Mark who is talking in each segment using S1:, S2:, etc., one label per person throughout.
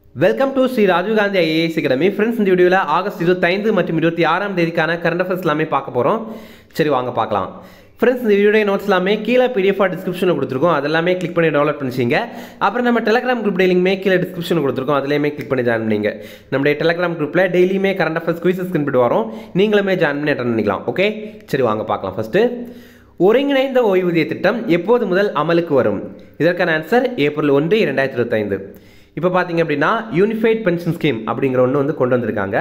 S1: welcome to Shri Rajiv Gandhi IAS academy friends இந்த வீடியோவில் August இருபத்தைந்து மற்றும் இருபத்தி ஆறாம் தேதிக்கான கரண்ட் அஃபேர்ஸ் எல்லாமே பார்க்க போகிறோம் சரி வாங்க பார்க்கலாம் ஃப்ரெண்ட்ஸ் இந்த வீடியோ நோட்ஸ் எல்லாமே கீழே பிடிஎஃபாக டிஸ்கிரிப்ஷனில் கொடுத்துருக்கோம் அதெல்லாமே கிளிக் பண்ணி டெவலப் பண்ணிச்சிங்க அப்புறம் நம்ம டெலகிராம் குரூப் டெய்லியுமே கீழே டிஸ்கிரிப்ஷனில் கொடுத்துருக்கோம் அதுலேயுமே கிளிக் பண்ணி ஜாயின் பண்ணிங்க நம்முடைய டெலகிராம் குரூப்பில் டெய்லியுமே கரண்ட் அஃபேர்ஸ் குவிசஸ் கண்டுபிட்டு வரோம் நீங்களுமே ஜாயின் பண்ணி அட்டன் பண்ணிக்கலாம் ஓகே சரி வாங்க பார்க்கலாம் ஃபஸ்ட்டு ஒருங்கிணைந்த ஓய்வூதிய திட்டம் எப்போது முதல் அமலுக்கு வரும் இதற்கான ஆன்சர் ஏப்ரல் ஒன்று இரண்டாயிரத்தி இருபத்தைந்து இப்போ பார்த்தீங்க அப்படின்னா யூனிஃபைட் பென்ஷன் ஸ்கீம் அப்படிங்கிற ஒன்று வந்து கொண்டு வந்திருக்காங்க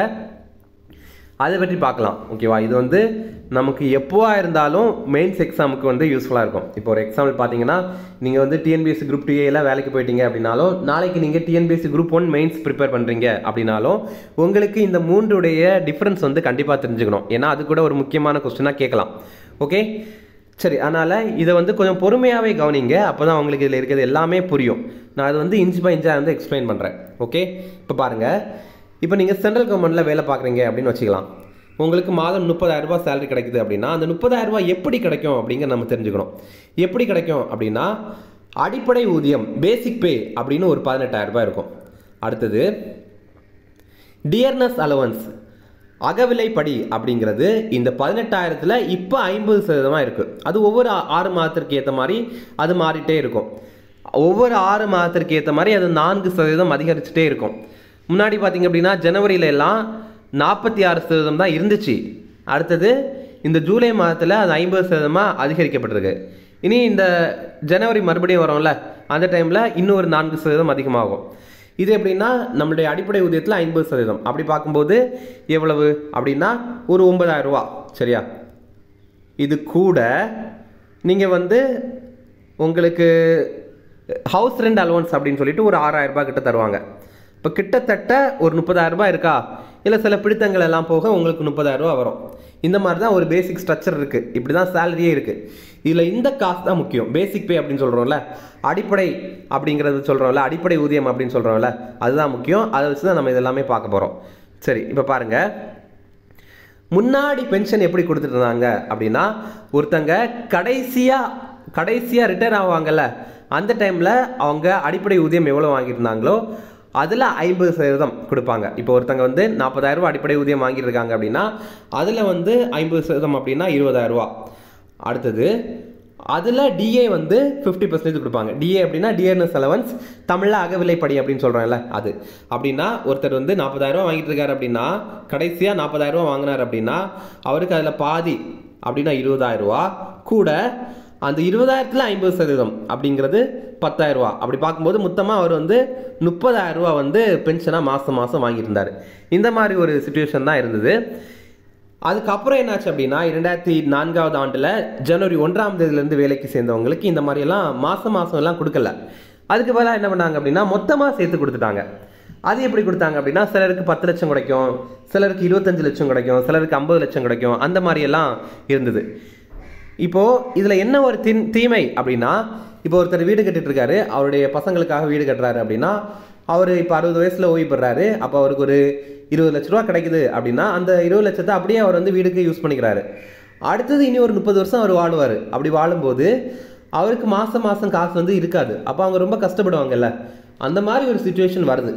S1: அதை பற்றி பார்க்கலாம் ஓகேவா இது வந்து நமக்கு எப்போவா இருந்தாலும் மெயின்ஸ் எக்ஸாமுக்கு வந்து யூஸ்ஃபுல்லாக இருக்கும் இப்போ ஒரு எக்ஸாம்பிள் பார்த்தீங்கன்னா நீங்கள் வந்து டிஎன்பிஎஸ்சி குரூப் டூ ஏல வேலைக்கு போயிட்டீங்க அப்படின்னாலும் நாளைக்கு நீங்கள் TNPSC group one mains prepare பண்ணுறீங்க அப்படின்னாலும் உங்களுக்கு இந்த மூன்றுடைய டிஃப்ரென்ஸ் வந்து கண்டிப்பாக தெரிஞ்சுக்கணும் ஏன்னா அது கூட ஒரு முக்கியமான கொஸ்டினாக கேட்கலாம் ஓகே சரி அதனால் இதை வந்து கொஞ்சம் பொறுமையாகவே கவனிங்க அப்போ தான் உங்களுக்கு இதில் இருக்கிறது எல்லாமே புரியும் நான் அது வந்து இன்ச் பை இன்ச்சாக வந்து எக்ஸ்பிளைன் பண்ணுறேன் ஓகே இப்போ பாருங்கள் இப்போ நீங்கள் சென்ட்ரல் கவர்மெண்ட்டில் வேலை பார்க்குறீங்க அப்படின்னு வச்சுக்கலாம் உங்களுக்கு மாதம் முப்பதாயிரம் ரூபாய் சேலரி கிடைக்குது அப்படின்னா அந்த முப்பதாயிரம் ரூபாய் எப்படி கிடைக்கும் அப்படிங்கிற நம்ம தெரிஞ்சுக்கணும் எப்படி கிடைக்கும் அப்படின்னா அடிப்படை ஊதியம் பேசிக் பே அப்படின்னு ஒரு பதினெட்டாயிரம் ரூபாய் இருக்கும் அடுத்தது டியர்னஸ் அலவன்ஸ் அகவிலைப்படி அப்படிங்கிறது இந்த பதினெட்டாயிரத்தில் இப்போ ஐம்பது சதவீதமாக இருக்குது அது ஒவ்வொரு ஆ- ஆறு மாதத்திற்கு ஏற்ற மாதிரி அது மாறிட்டே இருக்கும் ஒவ்வொரு ஆறு மாதத்திற்கு ஏற்ற மாதிரி அது நான்கு சதவீதம் அதிகரிச்சுட்டே இருக்கும் முன்னாடி பார்த்தீங்க அப்படின்னா ஜனவரியில எல்லாம் நாற்பத்தி ஆறு சதவீதம் தான் இருந்துச்சு அடுத்தது இந்த ஜூலை மாதத்தில் அது ஐம்பது சதவீதமாக அதிகரிக்கப்பட்டிருக்கு இனி இந்த ஜனவரி மறுபடியும் வரும்ல அந்த டைமில் இன்னும் ஒரு நான்கு சதவீதம் அதிகமாகும் இது எப்படின்னா நம்மளுடைய அடிப்படை ஊதியத்தில் ஐம்பது சதவீதம் அப்படி பார்க்கும்போது எவ்வளவு அப்படின்னா ஒரு ஒன்பதாயிரம் ரூபா சரியா இது கூட நீங்கள் வந்து உங்களுக்கு ஹவுஸ் ரெண்ட் அலவன்ஸ் அப்படின்னு சொல்லிட்டு ஒரு ஆறாயிரம் ரூபாய் கிட்ட தருவாங்க இப்போ கிட்டத்தட்ட ஒரு முப்பதாயிரம் ரூபாய் இருக்கா இல்லை சில பிடித்தங்கள் எல்லாம் போக உங்களுக்கு முப்பதாயிரம் ரூபாய் வரும் இந்த மாதிரி தான் ஒரு பேசிக் ஸ்ட்ரக்சர் இருக்குது இப்படி தான் சேலரியே இருக்குது இதில் இந்த காசு தான் முக்கியம் பேசிக் பே அப்படின்னு சொல்கிறோம்ல அடிப்படை அப்படிங்கிறது சொல்கிறோம்ல அடிப்படை ஊதியம் அப்படின்னு சொல்கிறோம்ல அதுதான் முக்கியம் அதை வச்சு தான் நம்ம இதெல்லாமே பார்க்க போகிறோம் சரி இப்போ பாருங்கள் முன்னாடி பென்ஷன் எப்படி கொடுத்துட்டு இருந்தாங்க அப்படின்னா ஒருத்தங்க கடைசியாக கடைசியாக ரிட்டையர் ஆவாங்கல்ல அந்த டைமில் அவங்க அடிப்படை ஊதியம் எவ்வளோ வாங்கிட்டு இருந்தாங்களோ அதில் ஐம்பது சதவீதம் கொடுப்பாங்க இப்போ ஒருத்தங்க வந்து 40000 ரூபாய் அடிப்படை ஊதியம் வாங்கிட்டு இருக்காங்க அப்படின்னா அதில் வந்து ஐம்பது சதவீதம் அப்படின்னா 20000 ரூபாய் அடுத்தது அதில் டிஏ வந்து ஃபிஃப்டி பர்சன்டேஜ் கொடுப்பாங்க டிஏ அப்படின்னா டிஎன்எஸ் அலவன்ஸ் தமிழில் அகவிலைப்படி அப்படின்னு சொல்கிறோம்ல அது அப்படின்னா ஒருத்தர் வந்து 40000 ரூபாய் வாங்கிட்டு இருக்காரு அப்படின்னா கடைசியாக 40000 ரூபாய் வாங்கினார் அப்படின்னா அவருக்கு அதில் பாதி அப்படின்னா 20000 ரூபாய் கூட அந்த இருபதாயிரத்தில் ஐம்பது சதவீதம் அப்படிங்கிறது 10000 ரூபாய் அப்படி பார்க்கும்போது மொத்தமாக அவர் வந்து 30000 ரூபாய் வந்து பென்ஷனாக மாதம் மாதம் வாங்கியிருந்தார் இந்த மாதிரி ஒரு சுச்சுவேஷன் தான் இருந்தது அதுக்கப்புறம் என்னாச்சு அப்படின்னா இரண்டாயிரத்தி நான்காவது ஆண்டில் ஜனவரி ஒன்றாம் தேதியிலேருந்து வேலைக்கு சேர்ந்தவங்களுக்கு இந்த மாதிரியெல்லாம் மாதம் மாதம் எல்லாம் கொடுக்கல அதுக்கு பதிலாக என்ன பண்ணாங்க அப்படின்னா மொத்தமாக சேர்த்து கொடுத்துட்டாங்க அது எப்படி கொடுத்தாங்க அப்படின்னா சிலருக்கு பத்து லட்சம் கிடைக்கும் சிலருக்கு இருபத்தஞ்சு லட்சம் கிடைக்கும் சிலருக்கு ஐம்பது லட்சம் கிடைக்கும் அந்த மாதிரி எல்லாம் இருந்தது இப்போ இதில் என்ன ஒரு தீ தீமை அப்படின்னா இப்போ ஒருத்தர் வீடு கட்டிட்டு இருக்காரு அவருடைய பசங்களுக்காக வீடு கட்டுறாரு அப்படின்னா அவர் இப்போ அறுபது வயசில் ஓய்வு பெறாரு அப்போ அவருக்கு ஒரு இருபது லட்ச ரூபா கிடைக்குது அப்படின்னா அந்த இருபது லட்சத்தை அப்படியே அவர் வந்து வீடுக்கு யூஸ் பண்ணிக்கிறாரு அடுத்தது இனி ஒரு முப்பது வருஷம் அவர் வாழுவார் அப்படி வாழும்போது அவருக்கு மாதம் மாதம் காசு வந்து இருக்காது அப்போ அவங்க ரொம்ப கஷ்டப்படுவாங்கல்ல அந்த மாதிரி ஒரு சுச்சுவேஷன் வருது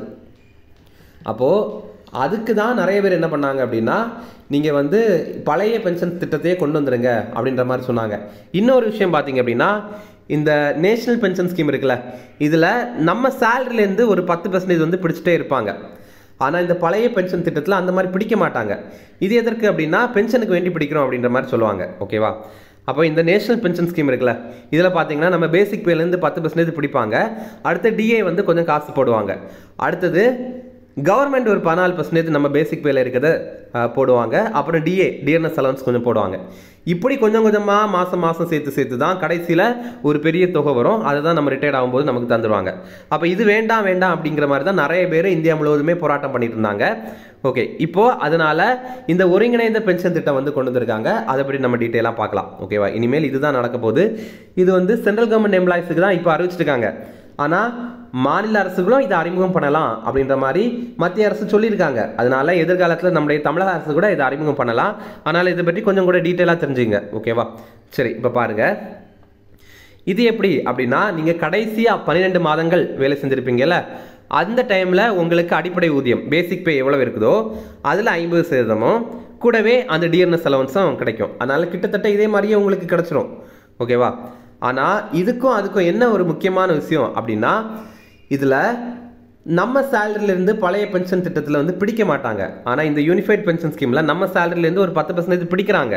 S1: அப்போது அதுக்கு தான் நிறைய பேர் என்ன பண்ணாங்க அப்படின்னா நீங்கள் வந்து பழைய பென்ஷன் திட்டத்தையே கொண்டு வந்துருங்க அப்படின்ற மாதிரி சொன்னாங்க இன்னொரு விஷயம் பார்த்தீங்க அப்படின்னா இந்த நேஷனல் பென்ஷன் ஸ்கீம் இருக்குல்ல இதில் நம்ம சேலரிலேருந்து ஒரு பத்து பர்சன்டேஜ் வந்து பிடிச்சிட்டே இருப்பாங்க ஆனால் இந்த பழைய பென்ஷன் திட்டத்தில் அந்த மாதிரி பிடிக்க மாட்டாங்க இது எதற்கு அப்படின்னா பென்ஷனுக்கு வேண்டி பிடிக்கிறோம் அப்படின்ற மாதிரி சொல்லுவாங்க ஓகேவா அப்போ இந்த நேஷனல் பென்ஷன் ஸ்கீம் இருக்குல்ல இதில் பார்த்தீங்கன்னா நம்ம பேசிக் பேலேருந்து பத்து பர்சன்டேஜ் பிடிப்பாங்க அடுத்து டிஏ வந்து கொஞ்சம் காசு போடுவாங்க அடுத்தது கவர்மெண்ட் ஒரு பதினாலு பர்சன்டேஜ் நம்ம பேசிக் பேல இருக்கிறத அஹ், போடுவாங்க அப்புறம் டிஏ டிஎன்எஸ் அலவன்ஸ் கொஞ்சம் போடுவாங்க இப்படி கொஞ்சம் கொஞ்சமாக மாதம் மாதம் சேர்த்து சேர்த்து தான் கடைசியில் ஒரு பெரிய தொகை வரும் அதை தான் நம்ம ரிட்டையர்ட் ஆகும்போது நமக்கு தந்துடுவாங்க அப்போ இது வேண்டாம் வேண்டாம் அப்படிங்கிற மாதிரி தான் நிறைய பேர் இந்தியா முழுவதுமே போராட்டம் பண்ணிட்டு இருந்தாங்க ஓகே இப்போ அதனால இந்த ஒருங்கிணைந்த பென்ஷன் திட்டம் வந்து கொண்டு வந்திருக்காங்க அதை பற்றி நம்ம டீட்டெயிலாக பார்க்கலாம் ஓகேவா இனிமேல் இதுதான் நடக்க போகுது இது வந்து சென்ட்ரல் கவர்மெண்ட் எம்ப்ளாயிஸுக்கு தான் இப்போ அறிவிச்சிருக்காங்க ஆனால் மாநில அரசுகளும் இதை அறிமுகம் பண்ணலாம் அப்படின்ற மாதிரி மத்திய அரசு சொல்லியிருக்காங்க அதனால எதிர்காலத்தில் நம்முடைய தமிழக அரசு கூட இதை அறிமுகம் பண்ணலாம் ஆனால் இதை பற்றி கொஞ்சம் கூட டீட்டெயிலாக தெரிஞ்சுங்க ஓகேவா சரி இப்போ பாருங்க இது எப்படி அப்படின்னா நீங்கள் கடைசியாக பன்னிரெண்டு மாதங்கள் வேலை செஞ்சுருப்பீங்கல்ல அந்த டைமில் உங்களுக்கு அடிப்படை ஊதியம் பேசிக் பே எவ்வளோ இருக்குதோ அதில் ஐம்பது சதவீதமும் கூடவே அந்த டிஎன்எஸ் அலவன்ஸும் கிடைக்கும் அதனால் கிட்டத்தட்ட இதே மாதிரியே உங்களுக்கு கிடச்சிரும் ஓகேவா ஆனால் இதுக்கும் அதுக்கும் என்ன ஒரு முக்கியமான விஷயம் அப்படின்னா இதில் நம்ம சேலரியிலேருந்து பழைய பென்ஷன் திட்டத்தில் வந்து பிடிக்க மாட்டாங்க ஆனால் இந்த யூனிஃபைட் பென்ஷன் ஸ்கீமில் நம்ம சேலரியிலேருந்து ஒரு பத்து பர்சன்டேஜ் பிடிக்கிறாங்க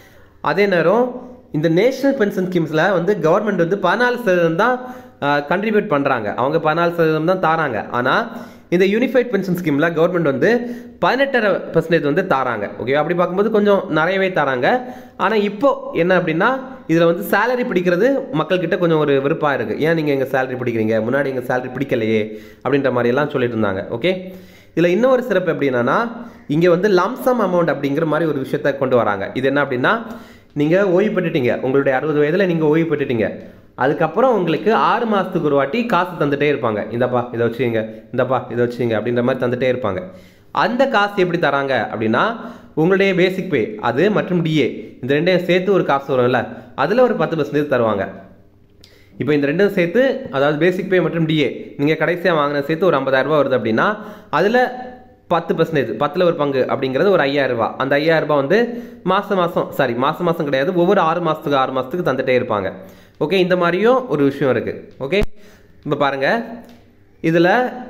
S1: அதே நேரம் இந்த நேஷனல் பென்ஷன் ஸ்கீம்ஸில் வந்து கவர்மெண்ட் வந்து பதினாலு சதவீதம் தான் கண்ட்ரிபியூட் பண்ணுறாங்க அவங்க பதினாலு சதவீதம் தான் தாராங்க ஆனால் இந்த யூனிஃபைட் பென்ஷன் ஸ்கீமில் கவர்மெண்ட் வந்து பதினெட்டரை பர்சன்டேஜ் வந்து தாராங்க ஓகே அப்படி பார்க்கும்போது கொஞ்சம் நிறையவே தராங்க ஆனால் இப்போ என்ன அப்படின்னா இதில் வந்து சேலரி பிடிக்கிறது மக்கள்கிட்ட கொஞ்சம் ஒரு விருப்பாக இருக்குது ஏன் நீங்கள் எங்கள் சேலரி பிடிக்கிறீங்க முன்னாடி எங்கள் சேலரி பிடிக்கலையே அப்படின்ற மாதிரி எல்லாம் சொல்லிட்டு இருந்தாங்க ஓகே இதில் இன்னொரு சிறப்பு எப்படின்னா இங்கே வந்து லம்சம் அமௌண்ட் அப்படிங்கிற மாதிரி ஒரு விஷயத்த கொண்டு வராங்க இது என்ன அப்படின்னா நீங்கள் ஓய்வு பெற்றுட்டீங்க உங்களுடைய அறுபது வயதில் நீங்கள் ஓய்வு பெற்றுட்டீங்க அதுக்கப்புறம் உங்களுக்கு ஆறு மாதத்துக்கு ஒரு வாட்டி காசு தந்துட்டே இருப்பாங்க இந்தப்பா இதை வச்சுங்க இந்தப்பா இதை வச்சுங்க அப்படின்ற மாதிரி தந்துட்டே இருப்பாங்க அந்த காசு எப்படி தராங்க அப்படின்னா உங்களுடைய பேசிக் பே அது மற்றும் டிஏ இந்த ரெண்டையும் சேர்த்து ஒரு காசு வரும்ல அதில் ஒரு பத்து பர்சன்டேஜ் தருவாங்க இப்போ இந்த ரெண்டும் சேர்த்து அதாவது பேசிக் பே மற்றும் டிஏ நீங்கள் கடைசியாக வாங்கின சேர்த்து ஒரு 50000 ரூபாய் வருது அப்படின்னா அதில் பத்து பர்சன்டேஜ் பத்தில் ஒரு பங்கு அப்படிங்கிறது ஒரு 5000 ரூபாய் அந்த 5000 ரூபாய் வந்து மாதம் மாதம் சாரி மாதம் மாதம் கிடையாது ஒவ்வொரு ஆறு மாதத்துக்கு ஆறு மாதத்துக்கு தந்துட்டே இருப்பாங்க ஓகே இந்த மாதிரியும் ஒரு விஷயம் இருக்குது ஓகே இப்போ பாருங்கள் இதில்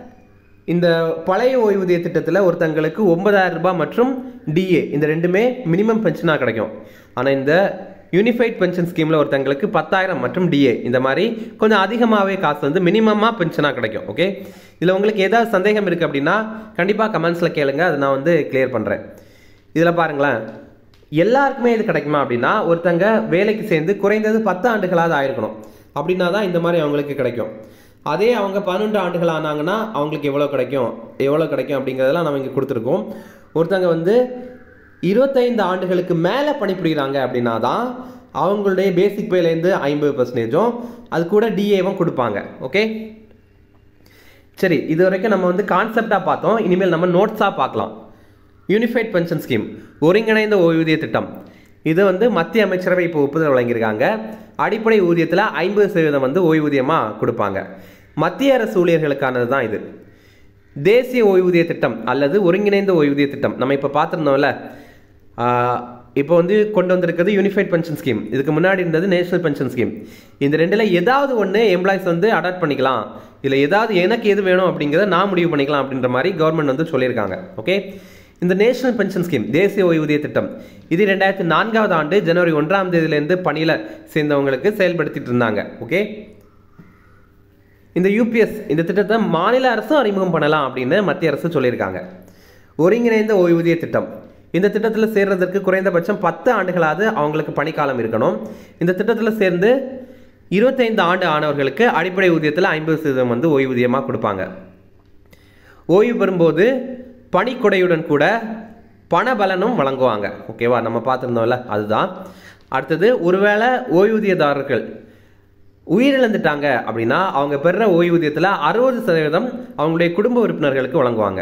S1: இந்த பழைய ஓய்வூதிய திட்டத்தில் ஒருத்தங்களுக்கு 9000 ரூபாய் மற்றும் டிஏ இந்த ரெண்டுமே மினிமம் பென்ஷனாக கிடைக்கும் ஆனால் இந்த யூனிஃபைட் பென்ஷன் ஸ்கீமில் ஒருத்தங்களுக்கு பத்தாயிரம் மற்றும் டிஏ இந்த மாதிரி கொஞ்சம் அதிகமாகவே காசு வந்து மினிமமாக பென்ஷனாக கிடைக்கும் ஓகே இதில் உங்களுக்கு ஏதாவது சந்தேகம் இருக்குது அப்படின்னா கண்டிப்பாக கமெண்ட்ஸில் கேளுங்க அதை நான் வந்து கிளியர் பண்ணுறேன் இதில் பாருங்களேன் எல்லாருக்குமே இது கிடைக்குமா அப்படின்னா ஒருத்தங்க வேலைக்கு சேர்ந்து குறைந்தது பத்து ஆண்டுகளாவது ஆயிருக்கணும் அப்படின்னா தான் இந்த மாதிரி அவங்களுக்கு கிடைக்கும் அதே அவங்க பன்னெண்டு ஆண்டுகள் ஆனாங்கன்னா அவங்களுக்கு எவ்வளோ கிடைக்கும் எவ்வளோ கிடைக்கும் அப்படிங்கிறதெல்லாம் நம்ம இங்கே கொடுத்துருக்கோம் ஒருத்தங்க வந்து இருபத்தைந்து ஆண்டுகளுக்கு மேலே பணிபுரிகிறாங்க அப்படின்னா தான் அவங்களுடைய பேசிக் பேலேருந்து ஐம்பது பர்சன்டேஜும் அது கூட டிஏவும் கொடுப்பாங்க ஓகே சரி இது வரைக்கும் நம்ம வந்து கான்செப்டாக பார்த்தோம் இனிமேல் நம்ம நோட்ஸாக பார்க்கலாம் யூனிஃபைட் பென்ஷன் ஸ்கீம் ஒருங்கிணைந்த ஓய்வூதிய திட்டம் இது வந்து மத்திய அமைச்சரவை இப்போ ஒப்புதல் வழங்கியிருக்காங்க அடிப்படை ஊதியத்தில் ஐம்பது சதவீதம் வந்து ஓய்வூதியமாக கொடுப்பாங்க மத்திய அரசு ஊழியர்களுக்கானது தான் இது தேசிய ஓய்வூதிய திட்டம் அல்லது ஒருங்கிணைந்த ஓய்வூதிய திட்டம் நம்ம இப்போ பார்த்துருந்தோம்ல இப்போ வந்து கொண்டு வந்திருக்கிறது யூனிஃபைட் பென்ஷன் ஸ்கீம் இதுக்கு முன்னாடி இருந்தது நேஷனல் பென்ஷன் ஸ்கீம் இந்த ரெண்டில் ஏதாவது ஒன்று எம்ப்ளாயிஸ் வந்து அடாப்ட் பண்ணிக்கலாம் இல்லை ஏதாவது எனக்கு எது வேணும் அப்படிங்கிறத நான் முடிவு பண்ணிக்கலாம் அப்படின்ற மாதிரி கவர்மெண்ட் வந்து சொல்லியிருக்காங்க ஓகே இந்த நேஷனல் பென்ஷன் ஸ்கீம் தேசிய ஓய்வூதிய திட்டம் இது ரெண்டாயிரத்தி நான்காவது ஆண்டு ஜனவரி ஒன்றாம் தேதியிலேருந்து பணியில் சேர்ந்தவங்களுக்கு செயல்படுத்திட்டு இருந்தாங்க ஓகே இந்த யூபிஎஸ் இந்த திட்டத்தை மாநில அரசும் அறிமுகம் பண்ணலாம் அப்படின்னு மத்திய அரசு சொல்லியிருக்காங்க ஒருங்கிணைந்த ஓய்வூதிய திட்டம் இந்த திட்டத்தில் சேர்றதற்கு குறைந்தபட்சம் பத்து ஆண்டுகளாவது அவங்களுக்கு பணிக்காலம் இருக்கணும் இந்த திட்டத்தில் சேர்ந்து இருபத்தைந்து ஆண்டு ஆனவர்களுக்கு அடிப்படை ஊதியத்தில் ஐம்பது சதவீதம் வந்து ஓய்வூதியமாக கொடுப்பாங்க ஓய்வு பெறும்போது பணிக்கொடையுடன் கூட பணபலனும் வழங்குவாங்க ஓகேவா நம்ம பார்த்துருந்தோம்ல அதுதான் அடுத்தது ஒருவேளை ஓய்வூதியதாரர்கள் உயிரிழந்துட்டாங்க அப்படின்னா அவங்க பெறுற ஓய்வூதியத்தில் அறுபது சதவீதம் அவங்களுடைய குடும்ப உறுப்பினர்களுக்கு வழங்குவாங்க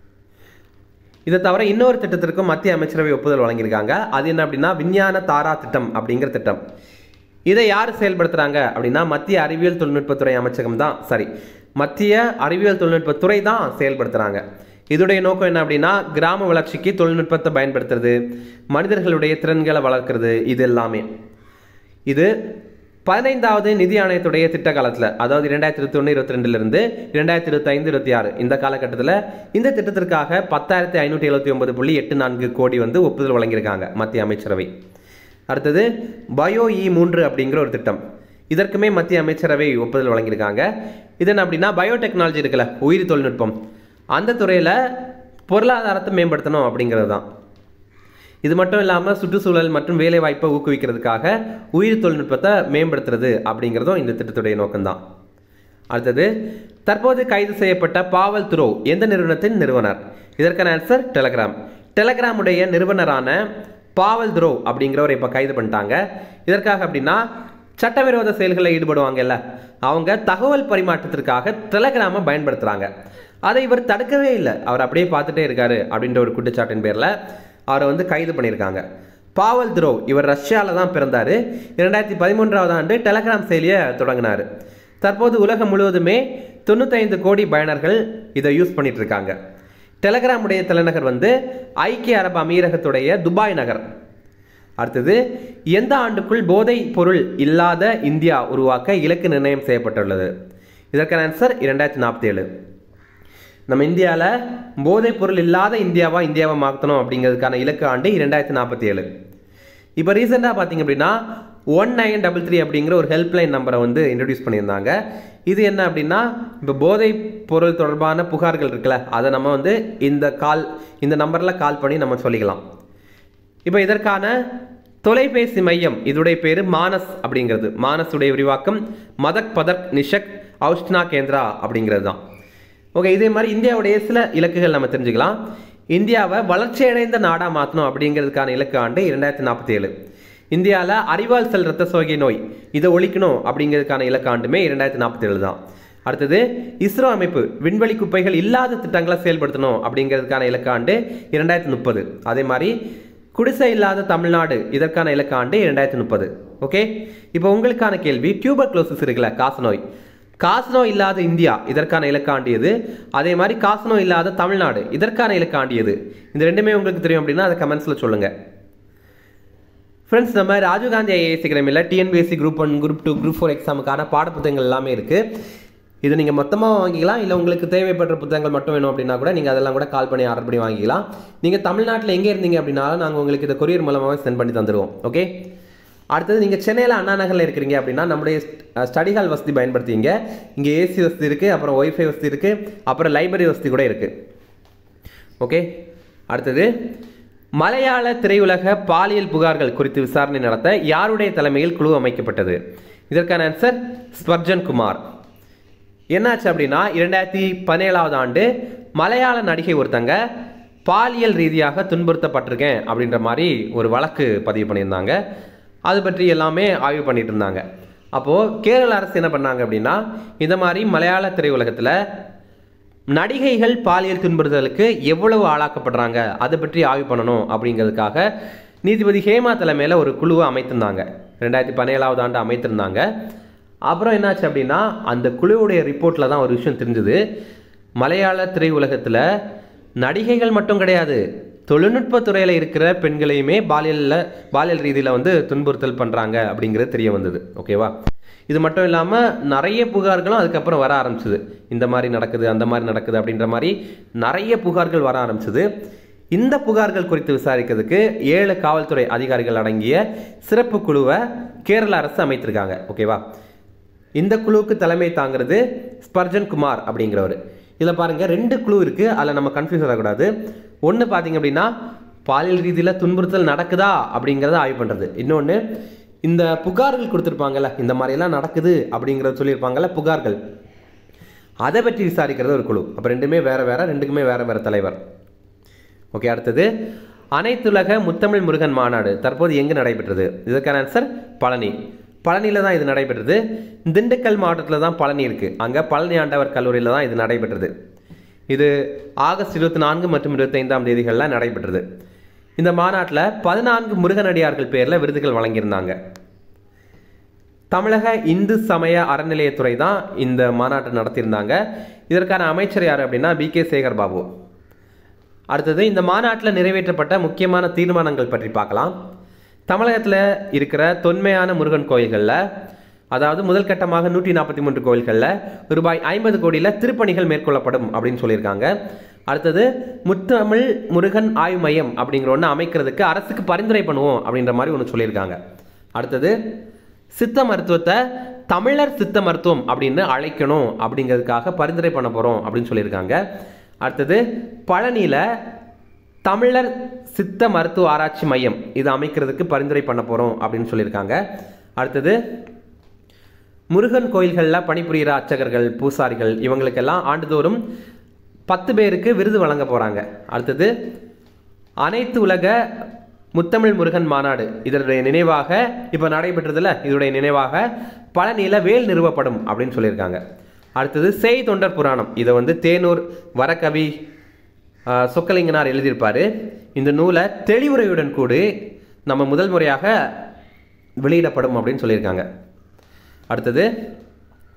S1: இதை தவிர இன்னொரு திட்டத்திற்கும் மத்திய அமைச்சரவை ஒப்புதல் வழங்கியிருக்காங்க அது என்ன அப்படின்னா விஞ்ஞான தாரா திட்டம் அப்படிங்கிற திட்டம் இதை யார் செயல்படுத்துறாங்க அப்படின்னா மத்திய அறிவியல் தொழில்நுட்பத்துறை அமைச்சகம் தான் சரி மத்திய அறிவியல் தொழில்நுட்பத்துறை தான் செயல்படுத்துறாங்க இதோடைய நோக்கம் என்ன அப்படின்னா கிராம வளர்ச்சிக்கு தொழில்நுட்பத்தை பயன்படுத்துறது மனிதர்களுடைய திறன்களை வளர்க்குறது இது எல்லாமே இது பதினைந்தாவது நிதி ஆணையத்துடைய திட்ட காலத்தில் அதாவது இரண்டாயிரத்தி இருபத்தி ஒன்று இருபத்தி ரெண்டுலேருந்து இரண்டாயிரத்தி இருபத்தி ஐந்து இருபத்தி ஆறு இந்த காலகட்டத்தில் இந்த திட்டத்திற்காக பத்தாயிரத்தி ஐநூற்றி எழுபத்தி ஒன்பது புள்ளி எட்டு நான்கு கோடி வந்து ஒப்புதல் வழங்கியிருக்காங்க மத்திய அமைச்சரவை அடுத்தது பயோ இ மூன்று அப்படிங்கிற ஒரு திட்டம் இதற்குமே மத்திய அமைச்சரவை ஒப்புதல் வழங்கியிருக்காங்க இது என்ன அப்படின்னா பயோடெக்னாலஜி இருக்குல்ல உயிரி தொழில்நுட்பம் அந்த துறையில் பொருளாதாரத்தை மேம்படுத்தணும் அப்படிங்கிறது தான் இது மட்டும் இல்லாமல் சுற்றுச்சூழல் மற்றும் வேலை வாய்ப்பை ஊக்குவிக்கிறதுக்காக உயிர் தொழில்நுட்பத்தை மேம்படுத்துறது அப்படிங்கிறதும் இந்த திட்டத்துடைய நோக்கம்தான் அடுத்தது தற்போது கைது செய்யப்பட்ட பாவல் துரோ எந்த நிறுவனத்தின் நிறுவனர் இதற்கான ஆன்சர் டெலகிராம் டெலகிராமுடைய நிறுவனரான பாவல் துரோ அப்படிங்கிறவர் இப்போ கைது பண்ணிட்டாங்க இதற்காக அப்படின்னா சட்டவிரோத செயல்களில் ஈடுபடுவாங்கல்ல அவங்க தகவல் பரிமாற்றத்திற்காக டெலகிராமை பயன்படுத்துகிறாங்க அதை இவர் தடுக்கவே இல்லை அவர் அப்படியே பார்த்துட்டே இருக்காரு அப்படின்ற ஒரு குற்றச்சாட்டின் பேரில் அவரை வந்து கைது பண்ணியிருக்காங்க பாவல் துரோ இவர் ரஷ்யாவில் தான் பிறந்தார் இரண்டாயிரத்தி பதிமூன்றாவது ஆண்டு டெலகிராம் செயலியை தொடங்கினார் தற்போது உலகம் முழுவதுமே தொண்ணூத்தைந்து கோடி பயனர்கள் இதை யூஸ் பண்ணிட்டு இருக்காங்க டெலகிராம் உடைய தலைநகர் வந்து ஐக்கிய அரபு அமீரகத்துடைய துபாய் நகர் அடுத்தது எந்த ஆண்டுக்குள் போதைப் பொருள் இல்லாத இந்தியா உருவாக்க இலக்கு நிர்ணயம் செய்யப்பட்டுள்ளது இதற்கான ஆன்சர் இரண்டாயிரத்தி நாற்பத்தி ஏழு நம்ம இந்தியாவில் போதைப் பொருள் இல்லாத இந்தியாவா இந்தியாவை மாற்றணும் அப்படிங்கிறதுக்கான இலக்கு ஆண்டு இரண்டாயிரத்தி நாற்பத்தி ஏழு இப்போ ரீசெண்டாக பார்த்தீங்க அப்படின்னா ஒன் நைன் டபுள் த்ரீ அப்படிங்கிற ஒரு ஹெல்ப்லைன் நம்பரை வந்து இன்ட்ரடியூஸ் பண்ணியிருந்தாங்க இது என்ன அப்படின்னா இப்போ போதைப் பொருள் தொடர்பான புகார்கள் இருக்குல்ல அதை நம்ம வந்து இந்த கால் இந்த நம்பரில் கால் பண்ணி நம்ம சொல்லிக்கலாம் இப்போ இதற்கான தொலைபேசி மையம் இதுடைய பேர் மானஸ் அப்படிங்கிறது மானஸுடைய விரிவாக்கம் மதக் பதக் நிஷக் அவுஷ்னா கேந்திரா அப்படிங்கிறது தான் ஓகே இதே மாதிரி இந்தியாவுடைய சில இலக்குகள் நம்ம தெரிஞ்சுக்கலாம் இந்தியாவை வளர்ச்சியடைந்த நாடாக மாற்றணும் அப்படிங்கிறதுக்கான இலக்கு ஆண்டு இரண்டாயிரத்தி நாற்பத்தி ஏழு இந்தியாவில் அறிவால் செல் ரத்த சோகை நோய் இதை ஒழிக்கணும் அப்படிங்கிறதுக்கான இலக்கு ஆண்டுமே இரண்டாயிரத்தி நாற்பத்தி ஏழு தான் அடுத்தது இஸ்ரோ அமைப்பு விண்வெளி குப்பைகள் இல்லாத திட்டங்களை செயல்படுத்தணும் அப்படிங்கிறதுக்கான இலக்கு ஆண்டு இரண்டாயிரத்தி முப்பது அதே மாதிரி குடிசை இல்லாத தமிழ்நாடு இதற்கான இலக்கு ஆண்டு இரண்டாயிரத்தி முப்பது ஓகே இப்போ உங்களுக்கான கேள்வி டியூபர் க்ளோசஸ் இருக்குல்ல காசநோய் காசநோய் இல்லாத இந்தியா இதற்கான இலக்காண்டு எது அதே மாதிரி காசநோய் இல்லாத தமிழ்நாடு இதற்கான இலக்காண்டு எது இந்த ரெண்டுமே உங்களுக்கு தெரியும் அப்படின்னா அதை கமெண்ட்ஸில் சொல்லுங்கள் ஃப்ரெண்ட்ஸ் நம்ம ராஜீவ்காந்தி ஐஏஎஸ் அகாடமியில் TNPSC group one group two group four எக்ஸாமுக்கான பாடப்புத்தகங்கள் எல்லாமே இருக்குது இது நீங்கள் மொத்தமாக வாங்கிக்கலாம் இல்லை உங்களுக்கு தேவைப்படுற புத்தகங்கள் மட்டும் வேணும் அப்படின்னா கூட நீங்கள் அதெல்லாம் கூட கால் பண்ணி ஆர்டர் பண்ணி வாங்கிக்கலாம் நீங்கள் தமிழ்நாட்டில் எங்கே இருந்தீங்க அப்படின்னாலும் நாங்கள் உங்களுக்கு இதை கொரியர் மூலமாக சென்ட் பண்ணி தந்துடுவோம் ஓகே அடுத்தது நீங்கள் சென்னையில் அண்ணா நகரில் இருக்கிறீங்க அப்படின்னா நம்முடைய ஸ்டடி ஹால் வசதி பயன்படுத்திங்க இங்கே ஏசி வசதி இருக்குது அப்புறம் ஒய்ஃபை வசதி இருக்குது அப்புறம் லைப்ரரி வசதி கூட இருக்குது ஓகே அடுத்தது மலையாள திரையுலக பாலியல் புகார்கள் குறித்து விசாரணை நடத்த யாருடைய தலைமையில் குழு அமைக்கப்பட்டது இதற்கான ஆன்சர் ஸ்பர்ஜன் குமார் என்னாச்சு அப்படின்னா இரண்டாயிரத்தி பதினேழாவது ஆண்டு மலையாள நடிகை ஒருத்தங்க பாலியல் ரீதியாக துன்புறுத்தப்பட்டிருக்கேன் அப்படின்ற மாதிரி ஒரு வழக்கு பதிவு பண்ணியிருந்தாங்க அது பற்றி எல்லாமே ஆய்வு பண்ணிட்டு இருந்தாங்க அப்போது கேரள அரசு என்ன பண்ணாங்க அப்படின்னா இந்த மாதிரி மலையாள திரையுலகத்தில் நடிகைகள் பாலியல் துன்புறுத்தலுக்கு எவ்வளவு ஆளாக்கப்படுறாங்க அதை பற்றி ஆய்வு பண்ணணும் அப்படிங்கிறதுக்காக நீதிபதி ஹேமா தலைமையில் ஒரு குழுவை அமைத்திருந்தாங்க ரெண்டாயிரத்தி பதினேழாவது ஆண்டு அமைத்திருந்தாங்க அப்புறம் என்னாச்சு அப்படின்னா அந்த குழுவுடைய ரிப்போர்ட்டில் தான் ஒரு விஷயம் தெரிஞ்சுது மலையாள திரையுலகத்தில் நடிகைகள் மட்டும் கிடையாது தொழில்நுட்பத் துறையில் இருக்கிற பெண்களையுமே பாலியலில் பாலியல் ரீதியில் வந்து துன்புறுத்தல் பண்ணுறாங்க அப்படிங்கிறது தெரிய வந்தது ஓகேவா இது மட்டும் இல்லாமல் நிறைய புகார்களும் அதுக்கப்புறம் வர ஆரம்பிச்சுது இந்த மாதிரி நடக்குது அந்த மாதிரி நடக்குது அப்படின்ற மாதிரி நிறைய புகார்கள் வர ஆரம்பிச்சுது இந்த புகார்கள் குறித்து விசாரிக்கிறதுக்கு ஏழு காவல்துறை அதிகாரிகள் அடங்கிய சிறப்பு குழுவை கேரள அரசு அமைத்திருக்காங்க ஓகேவா இந்த குழுவுக்கு தலைமை தாங்கிறது ஸ்பர்ஜன் குமார் அப்படிங்கிறவர் இதில் பாருங்கள் ரெண்டு குழு இருக்குது அதில் நம்ம கன்ஃபியூஸ் ஆகக்கூடாது ஒன்று பார்த்தீங்க அப்படின்னா பாலியல் ரீதியில் துன்புறுத்தல் நடக்குதா அப்படிங்கிறத ஆய்வு பண்ணுறது இன்னொன்று இந்த புகார்கள் கொடுத்துருப்பாங்கல்ல இந்த மாதிரியெல்லாம் நடக்குது அப்படிங்கிறத சொல்லியிருப்பாங்கல்ல புகார்கள் அதை பற்றி விசாரிக்கிறது ஒரு குழு அப்போ ரெண்டுமே வேறு வேறு ரெண்டுக்குமே வேறு வேறு தலைவர் ஓகே அடுத்தது அனைத்துலக முத்தமிழ் முருகன் மாநாடு தற்போது எங்கு நடைபெற்றது இதற்கான ஆன்சர் பழனி பழனியில் தான் இது நடைபெற்றது திண்டுக்கல் மாவட்டத்தில் தான் பழனி இருக்குது அங்கே பழனி ஆண்டவர் கல்லூரியில் தான் இது நடைபெற்றது இது ஆகஸ்ட் இருபத்தி நான்கு மற்றும் இருபத்தைந்தாம் தேதிகளில் நடைபெற்றது இந்த மாநாட்டில் பதினான்கு முருகனடியார்கள் பேரில் விருதுகள் வழங்கியிருந்தாங்க தமிழக இந்து சமய அறநிலையத்துறை தான் இந்த மாநாட்டை நடத்தியிருந்தாங்க இதற்கான அமைச்சர் யார் அப்படின்னா பி கே சேகர் பாபு அடுத்தது இந்த மாநாட்டில் நிறைவேற்றப்பட்ட முக்கியமான தீர்மானங்கள் பற்றி பார்க்கலாம் தமிழகத்தில் இருக்கிற தொன்மையான முருகன் கோயில்களில் அதாவது முதல் கட்டமாக நூற்றி நாற்பத்தி மூன்று கோயில்களில் ரூபாய் ஐம்பது கோடியில் திருப்பணிகள் மேற்கொள்ளப்படும் அப்படின்னு சொல்லியிருக்காங்க அடுத்தது முத்தமிழ் முருகன் ஆய்வு மையம் அப்படிங்கிற ஒன்று அமைக்கிறதுக்கு அரசுக்கு பரிந்துரை பண்ணுவோம் அப்படின்ற மாதிரி ஒன்று சொல்லியிருக்காங்க அடுத்தது சித்த மருத்துவத்தை தமிழர் சித்த மருத்துவம் அப்படின்னு அழைக்கணும் அப்படிங்கிறதுக்காக பரிந்துரை பண்ண போகிறோம் அப்படின்னு சொல்லியிருக்காங்க அடுத்தது பழனியில் தமிழர் சித்த மருத்துவ ஆராய்ச்சி மையம் இது அமைக்கிறதுக்கு பரிந்துரை பண்ண போகிறோம் அப்படின்னு சொல்லியிருக்காங்க அடுத்தது முருகன் கோயில்களில் பணிபுரிகிற அர்ச்சகர்கள் பூசாரிகள் இவங்களுக்கெல்லாம் ஆண்டுதோறும் பத்து பேருக்கு விருது வழங்க போகிறாங்க அடுத்தது அனைத்து உலக முத்தமிழ் முருகன் மாநாடு இதனுடைய நினைவாக இப்போ நடைபெற்றதில் இதனுடைய நினைவாக பழனியில் வேல் நிறுவப்படும் அப்படின்னு சொல்லியிருக்காங்க அடுத்தது செய் தொண்டர் புராணம் இதை வந்து தேனூர் வரக்கவி ஆஹ், சொக்கலிங்கனார் எழுதியிருப்பார் இந்த நூலை தெளிவுரையுடன் கூடி நம்ம முதல் முறையாக வெளியிடப்படும் அப்படின்னு சொல்லியிருக்காங்க அடுத்தது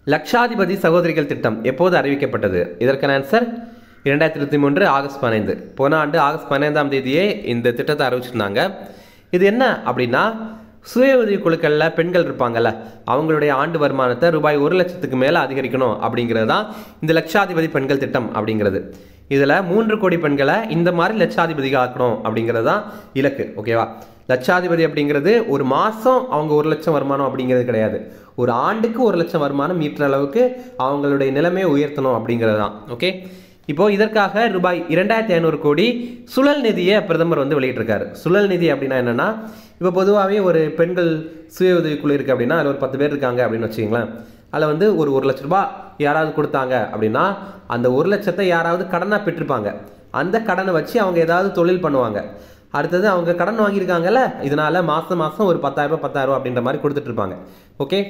S1: லட்சாதிபதி சகோதரிகள் திட்டம் எப்போது அறிவிக்கப்பட்டது இதற்கான ஆன்சர் இரண்டாயிரத்தி இருபத்தி மூன்று ஆகஸ்ட் பதினைந்து போன ஆண்டு ஆகஸ்ட் பதினைந்தாம் தேதியே இந்த திட்டத்தை அறிவிச்சிருந்தாங்க இது என்ன அப்படின்னா சுய உதவி குழுக்களில் பெண்கள் இருப்பாங்கல்ல அவங்களுடைய ஆண்டு வருமானத்தை ரூபாய் ஒரு லட்சத்துக்கு மேலே அதிகரிக்கணும் அப்படிங்கிறது தான் இந்த லட்சாதிபதி பெண்கள் திட்டம் அப்படிங்கிறது இதில் மூன்று கோடி பெண்களை இந்த மாதிரி லட்சாதிபதிகள் ஆக்கணும் அப்படிங்கிறது தான் இலக்கு ஓகேவா லட்சாதிபதி அப்படிங்கிறது ஒரு மாதம் அவங்க ஒரு லட்சம் வருமானம் அப்படிங்கிறது கிடையாது ஒரு ஆண்டுக்கு ஒரு லட்சம் வருமானம் ஈட்டுற அளவுக்கு அவங்களுடைய நிலைமையை உயர்த்தணும் அப்படிங்கிறது தான் ஓகே இப்போ இதற்காக ரூபாய் இரண்டாயிரத்தி ஐநூறு கோடி சுழல் நிதியை பிரதமர் வந்து வெளியிட்டிருக்காரு சுழல் நிதி அப்படின்னா என்னன்னா இப்போ பொதுவாகவே ஒரு பெண்கள் சுய உதவிக்குழு இருக்குது அப்படின்னா அதில் ஒரு பத்து பேர் இருக்காங்க அப்படின்னு வச்சுங்களேன் அதில் வந்து ஒரு ஒரு லட்ச ரூபாய் யாராவது கொடுத்தாங்க அப்படின்னா அந்த ஒரு லட்சத்தை யாராவது கடனாக பெற்றிருப்பாங்க அந்த கடனை வச்சு அவங்க ஏதாவது தொழில் பண்ணுவாங்க அடுத்தது அவங்க கடன் வாங்கியிருக்காங்கல்ல இதனால மாதம் மாதம் ஒரு பத்தாயிரரூபா பத்தாயிரரூபா அப்படின்ற மாதிரி கொடுத்துட்டு இருப்பாங்க ஓகே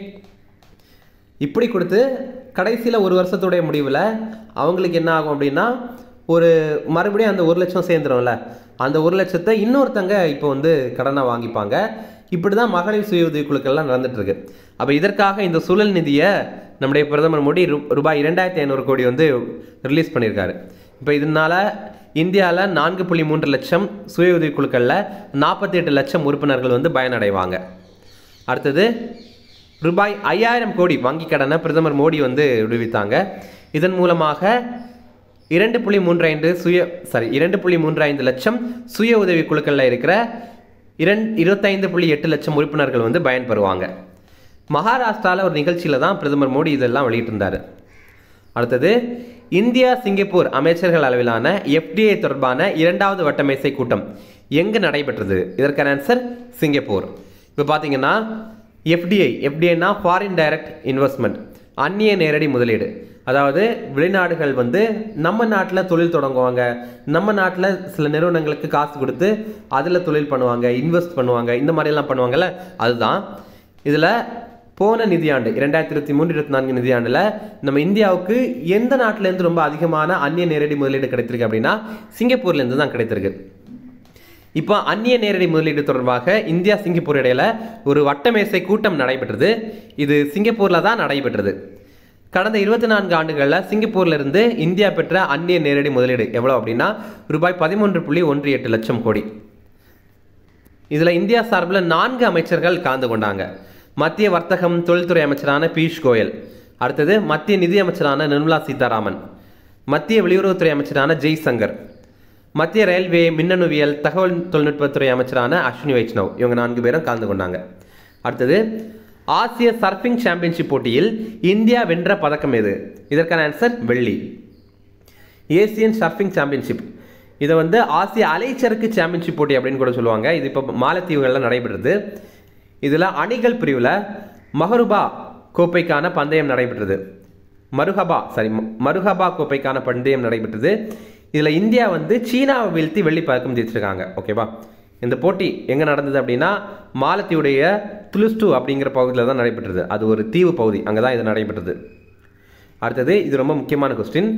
S1: இப்படி கொடுத்து கடைசியில் ஒரு வருஷத்துடைய முடிவில் அவங்களுக்கு என்ன ஆகும் அப்படின்னா ஒரு மறுபடியும் அந்த ஒரு லட்சம் சேர்ந்துரும்ல அந்த ஒரு லட்சத்தை இன்னொருத்தங்க இப்போ வந்து கடனாக வாங்கிப்பாங்க இப்படி தான் மகளிர் சுய உதவி குழுக்கள்லாம் நடந்துட்டு இருக்கு அப்போ இதற்காக இந்த சுழல் நிதியை நம்முடைய பிரதமர் மோடி ரூ- ரூபாய் இரண்டாயிரத்தி ஐநூறு கோடி வந்து ரிலீஸ் பண்ணியிருக்காரு இப்போ இதனால இந்தியாவில் நான்கு புள்ளி மூன்று லட்சம் சுய உதவி குழுக்களில் நாற்பத்தி எட்டு லட்சம் உறுப்பினர்கள் வந்து பயனடைவாங்க அடுத்தது ரூபாய் ஐயாயிரம் கோடி வங்கிக் கடனை பிரதமர் மோடி வந்து விடுவித்தாங்க இதன் மூலமாக இரண்டு புள்ளி மூன்று ஐந்து சுய சாரி இரண்டு புள்ளி மூன்று ஐந்து லட்சம் சுய உதவி குழுக்களில் இருக்கிற இரண் இருபத்தைந்து புள்ளி எட்டு லட்சம் உறுப்பினர்கள் வந்து பயன்பெறுவாங்க மகாராஷ்டிராவில் ஒரு நிகழ்ச்சியில் தான் பிரதமர் மோடி இதெல்லாம் வெளியிட்டிருந்தார் அடுத்தது இந்தியா சிங்கப்பூர் அமைச்சர்கள் அளவிலான எஃப்டிஐ தொடர்பான இரண்டாவது வட்டமேசை கூட்டம் எங்கு நடைபெற்றது இதற்கான ஆன்சர் சிங்கப்பூர் இப்போ பார்த்தீங்கன்னா எஃப்டிஐ எஃப்டிஐனா ஃபாரின் டைரக்ட் இன்வெஸ்ட்மெண்ட் அந்நிய நேரடி முதலீடு அதாவது வெளிநாடுகள் வந்து நம்ம நாட்டில் தொழில் தொடங்குவாங்க நம்ம நாட்டில் சில நிறுவனங்களுக்கு காசு கொடுத்து அதில் தொழில் பண்ணுவாங்க இன்வெஸ்ட் பண்ணுவாங்க இந்த மாதிரியெல்லாம் பண்ணுவாங்கல்ல அதுதான் இதில் போன நிதியாண்டு இரண்டாயிரத்தி இருபத்தி மூன்று இருபத்தி நான்கு நிதியாண்டில் நம்ம இந்தியாவுக்கு எந்த நாட்டிலேருந்து ரொம்ப அதிகமான அந்நிய நேரடி முதலீடு கிடைத்திருக்கு அப்படின்னா சிங்கப்பூர்லேருந்து தான் கிடைத்திருக்கு இப்போ அந்நிய நேரடி முதலீடு தொடர்பாக இந்தியா சிங்கப்பூர் இடையில ஒரு வட்டமேசை கூட்டம் நடைபெற்றது இது சிங்கப்பூர்ல தான் நடைபெற்றது கடந்த இருபத்தி நான்கு ஆண்டுகளில் சிங்கப்பூர்ல இருந்து இந்தியா பெற்ற அந்நிய நேரடி முதலீடு எவ்வளோ அப்படின்னா ரூபாய் பதிமூன்று புள்ளி ஒன்று எட்டு லட்சம் கோடி இதில் இந்தியா சார்பில் நான்கு அமைச்சர்கள் கலந்து கொண்டாங்க மத்திய வர்த்தகம் தொழில்துறை அமைச்சரான பியூஷ் கோயல் அடுத்தது மத்திய நிதி அமைச்சரான நிர்மலா சீதாராமன் மத்திய வெளியுறவுத்துறை அமைச்சரான ஜெய்சங்கர் மத்திய ரயில்வே மின்னணுவியல் தகவல் தொழில்நுட்பத்துறை அமைச்சரான அஸ்வினி வைஷ்ணவ் இவங்க நான்கு பேரும் கலந்து கொண்டாங்க அடுத்தது ஆசிய சர்ஃபிங் சாம்பியன்ஷிப் போட்டியில் இந்தியா வென்ற பதக்கம் எது இதற்கான ஆன்சர் வெள்ளி ஏசியன் சர்ஃபிங் சாம்பியன்ஷிப் இதை வந்து ஆசிய அலைச்சறுக்கு சாம்பியன்ஷிப் போட்டி அப்படின்னு கூட சொல்லுவாங்க இது இப்போ மாலத்தீவுகளில் நடைபெறுது இதில் அணிகள் பிரிவில் மஹருபா கோப்பைக்கான பந்தயம் நடைபெற்றது மருகபா சாரி ம- மருகபா கோப்பைக்கான பந்தயம் நடைபெற்றது இதில் இந்தியா வந்து சீனாவை வீழ்த்தி வெள்ளி பதக்கம் ஜெயிச்சிருக்காங்க ஓகேவா இந்த போட்டி எங்கே நடந்தது அப்படின்னா மாலத்தீவுடைய துலுஸ்டு அப்படிங்கிற பகுதியில் தான் நடைபெற்றது அது ஒரு தீவு பகுதி அங்கே தான் இது நடைபெற்றது அடுத்தது இது ரொம்ப முக்கியமான கொஸ்டின்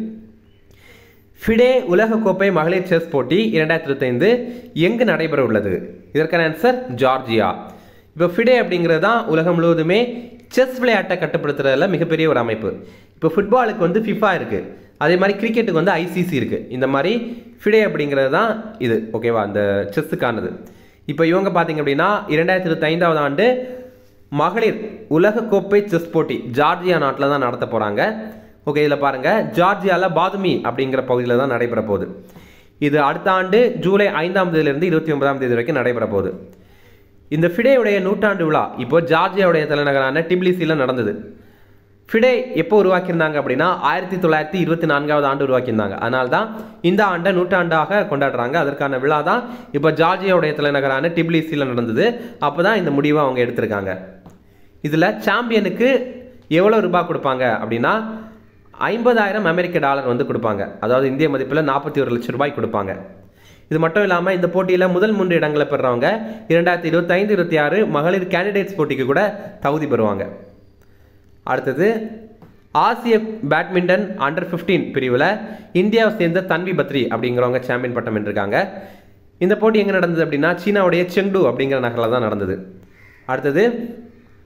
S1: ஃபிடே உலகக்கோப்பை மகளிர் செஸ் போட்டி இரண்டாயிரத்தி இருபத்தைந்து எங்கு நடைபெற உள்ளது இதற்கான ஆன்சர் ஜார்ஜியா இப்போ ஃபிடே அப்படிங்கிறது தான் உலகம் முழுவதுமே செஸ் விளையாட்டை கட்டுப்படுத்துறதுல மிகப்பெரிய ஒரு அமைப்பு இப்போ ஃபுட்பாலுக்கு வந்து ஃபிஃபா இருக்குது அதே மாதிரி கிரிக்கெட்டுக்கு வந்து ஐசிசி இருக்குது இந்த மாதிரி ஃபிடே அப்படிங்கிறது தான் இது ஓகேவா அந்த செஸ்ஸுக்கானது இப்போ இவங்க பார்த்தீங்க அப்படின்னா இரண்டாயிரத்தி இருபத்தி ஐந்தாவது ஆண்டு மகளிர் உலகக்கோப்பை செஸ் போட்டி ஜார்ஜியா நாட்டில் தான் நடத்த போகிறாங்க ஓகே இதில் பாருங்கள் ஜார்ஜியாவில் பாதுமி அப்படிங்கிற பகுதியில் தான் நடைபெற போகுது இது அடுத்த ஆண்டு ஜூலை ஐந்தாம் தேதியிலிருந்து இருபத்தி ஒன்பதாம் தேதி வரைக்கும் நடைபெற போகுது இந்த ஃபிடேயுடைய நூற்றாண்டு விழா இப்போ ஜார்ஜியாவுடைய தலைநகரான டிப்லிசியில் நடந்தது ஃபிடே எப்போ உருவாக்கியிருந்தாங்க அப்படின்னா ஆயிரத்தி தொள்ளாயிரத்தி இருபத்தி நான்காவது ஆண்டு உருவாக்கியிருந்தாங்க அதனால தான் இந்த ஆண்டை நூற்றாண்டாக கொண்டாடுறாங்க அதற்கான விழா தான் இப்போ ஜார்ஜியாவுடைய தலைநகரான டிப்லிசியில் நடந்தது அப்போ தான் இந்த முடிவை அவங்க எடுத்திருக்காங்க இதில் சாம்பியனுக்கு எவ்வளோ ரூபாய் கொடுப்பாங்க அப்படின்னா ஐம்பதாயிரம் அமெரிக்க டாலர் வந்து கொடுப்பாங்க அதாவது இந்திய மதிப்பில் நாற்பத்தி ஒரு லட்சம் ரூபாய் கொடுப்பாங்க இது மட்டும் இல்லாமல் இந்த போட்டியில் முதல் மூன்று இடங்களை பெறுறவங்க இரண்டாயிரத்தி இருபத்தைந்து இருபத்தி ஆறு மகளிர் கேண்டிடேட்ஸ் போட்டிக்கு கூட தகுதி பெறுவாங்க அடுத்தது ஆசிய பேட்மிண்டன் அண்டர் 15 பிரிவில் இந்தியாவை சேர்ந்த தன்வி பத்ரி அப்படிங்கிறவங்க சாம்பியன் பட்டம் வென்றிருக்காங்க இந்த போட்டி எங்கே நடந்தது அப்படின்னா சீனாவுடைய செங்டு அப்படிங்கிற நகரில் தான் நடந்தது அடுத்தது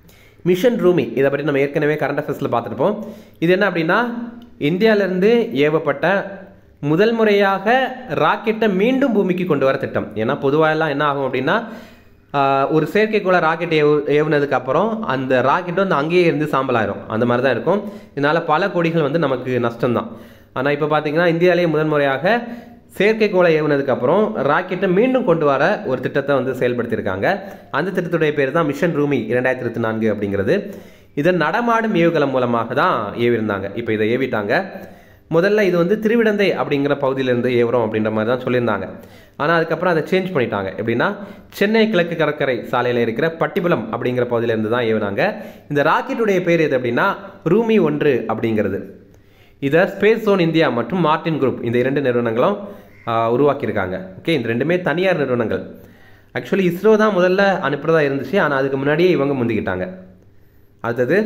S1: மிஷன் ரூமி இதை பற்றி நம்ம ஏற்கனவே கரண்ட் அஃபேர்ஸில் பார்த்துருப்போம் இது என்ன அப்படின்னா இந்தியாவிலேருந்து ஏவப்பட்ட முதல் முறையாக ராக்கெட்டை மீண்டும் பூமிக்கு கொண்டு வர திட்டம் ஏன்னா பொதுவாக எல்லாம் என்ன ஆகும் அப்படின்னா ஆஹ், ஒரு செயற்கைக்கோள ராக்கெட் ஏவு ஏவுனதுக்கு அப்புறம் அந்த ராக்கெட் வந்து அங்கேயே இருந்து சாம்பலாயிரும் அந்த மாதிரி தான் இருக்கும் இதனால பல கோடிகள் வந்து நமக்கு நஷ்டம்தான் ஆனால் இப்போ பார்த்தீங்கன்னா இந்தியாவிலேயே முதல் முறையாக செயற்கைக்கோளை ஏவுனதுக்கு அப்புறம் ராக்கெட்டை மீண்டும் கொண்டு வர ஒரு திட்டத்தை வந்து செயல்படுத்தியிருக்காங்க அந்த திட்டத்துடைய பேர் தான் மிஷன் ரூமி இரண்டாயிரத்தி இருபத்தி நான்கு அப்படிங்கிறது இதை நடமாடும் ஏவுகலம் மூலமாக தான் ஏவிருந்தாங்க இப்போ இதை ஏவிட்டாங்க முதல்ல இது வந்து திருவிடந்தை அப்படிங்கிற பகுதியிலேருந்து ஏவுறோம் அப்படின்ற மாதிரி தான் சொல்லியிருந்தாங்க ஆனால் அதுக்கப்புறம் அதை சேஞ்ச் பண்ணிட்டாங்க எப்படின்னா சென்னை கிழக்கு கடற்கரை சாலையில் இருக்கிற பட்டிபுலம் அப்படிங்கிற பகுதியிலேருந்து தான் ஏவுனாங்க இந்த ராக்கெட்டுடைய பேர் எது அப்படின்னா ரூமி ஒன்று அப்படிங்கிறது இதை ஸ்பேஸ் ஜோன் இந்தியா மற்றும் மார்டின் குரூப் இந்த இரண்டு நிறுவனங்களும் ஆஹ், உருவாக்கியிருக்காங்க ஓகே இந்த ரெண்டுமே தனியார் நிறுவனங்கள் ஆக்சுவலி இஸ்ரோ தான் முதல்ல அனுப்புறதா இருந்துச்சு ஆனால் அதுக்கு முன்னாடியே இவங்க முந்திக்கிட்டாங்க அடுத்தது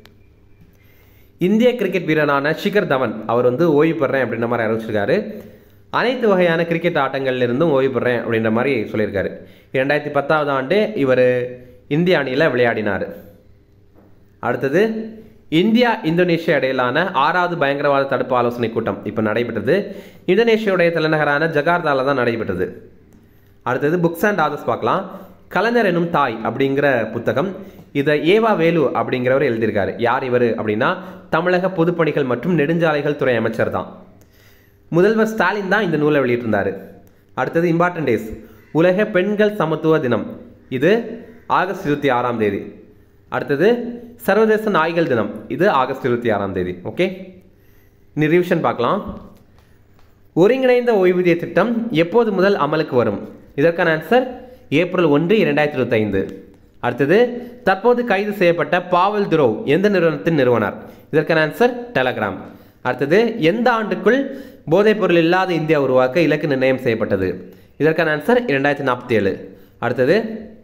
S1: இந்திய கிரிக்கெட் வீரரான ஷிகர் தவன் அவர் வந்து ஓய்வு பெறேன் அப்படின்ற மாதிரி அறிவிச்சிருக்காரு அனைத்து வகையான கிரிக்கெட் ஆட்டங்கள்ல இருந்தும் ஓய்வு பெறேன் அப்படின்ற மாதிரி சொல்லியிருக்காரு இரண்டாயிரத்தி பத்தாவது ஆண்டு இவர் இந்திய அணியில் விளையாடினார் அடுத்தது இந்தியா இந்தோனேஷியா இடையிலான ஆறாவது பயங்கரவாத தடுப்பு ஆலோசனை கூட்டம் இப்போ நடைபெற்றது இந்தோனேஷியாவுடைய தலைநகரான ஜகார்த்தால தான் நடைபெற்றது அடுத்தது புக்ஸ் அண்ட் ஆதர்ஸ் பார்க்கலாம் கலைஞர் எனும் தாய் அப்படிங்கிற புத்தகம் இதை ஏவா வேலு அப்படிங்கிறவர் எழுதியிருக்காரு யார் இவர் அப்படின்னா தமிழக பொதுப்பணிகள் மற்றும் நெடுஞ்சாலைகள் துறை அமைச்சர் தான் முதல்வர் ஸ்டாலின் தான் இந்த நூலை வெளியிட்டிருந்தார் அடுத்தது இம்பார்ட்டன்ட் டேஸ் உலக பெண்கள் சமத்துவ தினம் இது ஆகஸ்ட் இருபத்தி ஆறாம் தேதி அடுத்தது சர்வதேச நாய்கள் தினம் இது ஆகஸ்ட் இருபத்தி ஆறாம் தேதி ஓகே இனி ரிவிஷன் பார்க்கலாம் ஒருங்கிணைந்த ஓய்வூதிய திட்டம் எப்போது முதல் அமலுக்கு வரும் இதற்கான ஆன்சர் ஏப்ரல் ஒன்று இரண்டாயிரத்தி இருபத்தைந்து அடுத்தது தற்போது கைது செய்யப்பட்ட பாவல் துரோவ் எந்த நிறுவனத்தின் நிறுவனர் இதற்கான ஆன்சர் டெலகிராம் அடுத்தது எந்த ஆண்டுக்குள் போதைப் பொருள் இல்லாத இந்தியா உருவாக்க இலக்கு நிர்ணயம் செய்யப்பட்டது இதற்கான ஆன்சர் இரண்டாயிரத்தி நாற்பத்தி ஏழு அடுத்தது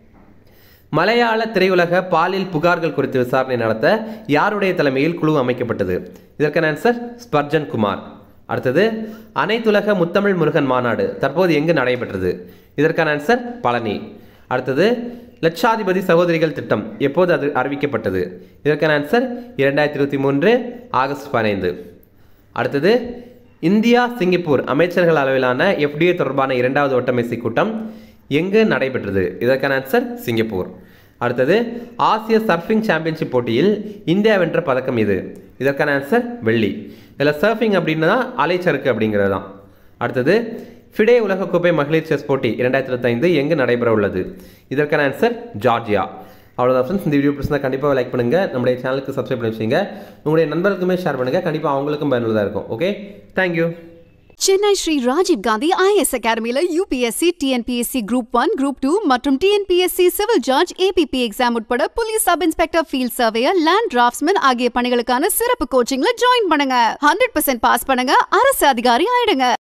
S1: மலையாள திரையுலக பாலியல் புகார்கள் குறித்து விசாரணை நடத்த யாருடைய தலைமையில் குழு அமைக்கப்பட்டது இதற்கான ஆன்சர் ஸ்பர்ஜன் குமார் அடுத்தது அனைத்துலக முத்தமிழ் முருகன் மாநாடு தற்போது எங்கு நடைபெற்றது இதற்கான ஆன்சர் பழனி அடுத்தது லட்சாதிபதி சகோதரிகள் திட்டம் எப்போது அது அறிவிக்கப்பட்டது இதற்கான ஆன்சர் இரண்டாயிரத்தி இருபத்தி மூன்று ஆகஸ்ட் பதினைந்து அடுத்தது இந்தியா சிங்கப்பூர் அமைச்சர்கள் அளவிலான எஃப்டிஏ தொடர்பான இரண்டாவது ஒட்டமேசை கூட்டம் எங்கு நடைபெற்றது இதற்கான ஆன்சர் சிங்கப்பூர் அடுத்தது ஆசிய சர்ஃபிங் சாம்பியன்ஷிப் போட்டியில் இந்தியா வென்ற பதக்கம் இது இதற்கான ஆன்சர் வெள்ளி இதில் சர்ஃபிங் அப்படின்னா அலைச்சறுக்கு அப்படிங்கிறது தான் அடுத்தது ஃபிடே உலகக்கோப்பை மகளிர் செஸ் போட்டி இரண்டாயிரத்தி இருபத்தைந்து எங்கு நடைபெற உள்ளது இதற்கான ஆன்சர் ஜார்ஜியா அவ்வளோதான் ஃப்ரெண்ட்ஸ் இந்த வீடியோ பிடிச்சிருந்தா கண்டிப்பாக லைக் பண்ணுங்கள் நம்முடைய சேனலுக்கு சப்ஸ்கிரைப் பண்ணி வச்சுங்க உங்களுடைய நண்பர்களுக்குமே ஷேர் பண்ணுங்கள் கண்டிப்பாக அவங்களுக்கும் பயனுள்ளதாக இருக்கும் okay thank you
S2: Chennai Shri Rajiv Gandhi IAS அகாடமில UPSC TNPSC group one group two மற்றும் TNPSC civil judge APP exam உட்பட police sub inspector field surveyor land draftsman ஆகிய பணிகளுக்கான சிறப்பு கோச்சிங்ல ஜாயின் பண்ணுங்க ஹண்ட்ரட் பர்சன்ட் பாஸ் பண்ணுங்க அரசு அதிகாரி ஆயிடுங்க